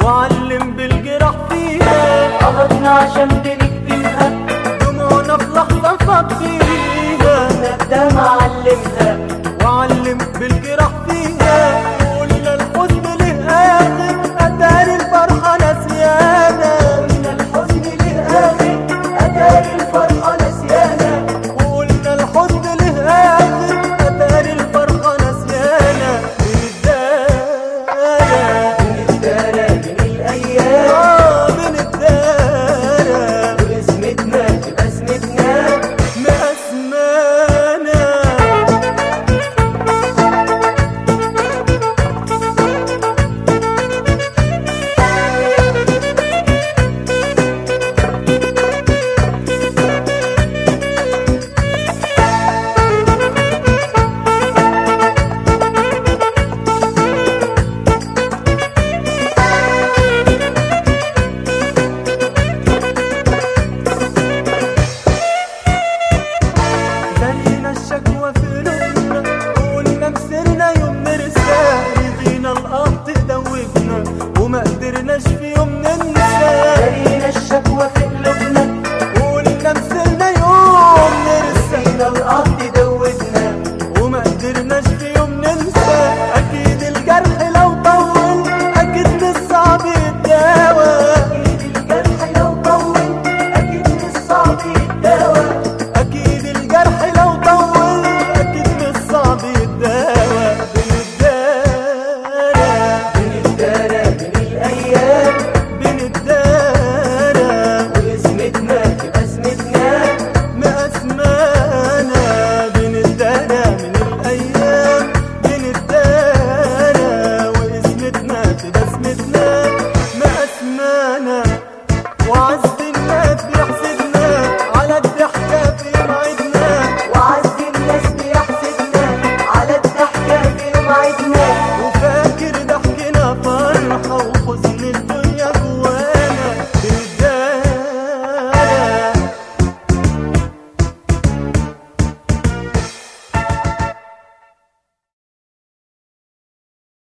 وعلم بالجراح فيها غلطنا عشان بنكتبها دموعنا في لحظة نفضيها ندم علمها وعلم بالجراح فيها قلنا الحزن له آخر أدار الفرحة نسيانا قلنا الحزن للآخر أدار الفرحة نسيانا وقلنا الحزن له آخر أدار الفرحة نسيانا بنتدارى بنتدارى بين الأيام آه بنتدارى واسمتنا تبقى اسمتنا مأسمانا زينا الشكوى في قلوبنا قلنا مسرنا يوم نرسى رضينا القط دوبنا وما قدرناش في يوم ننسى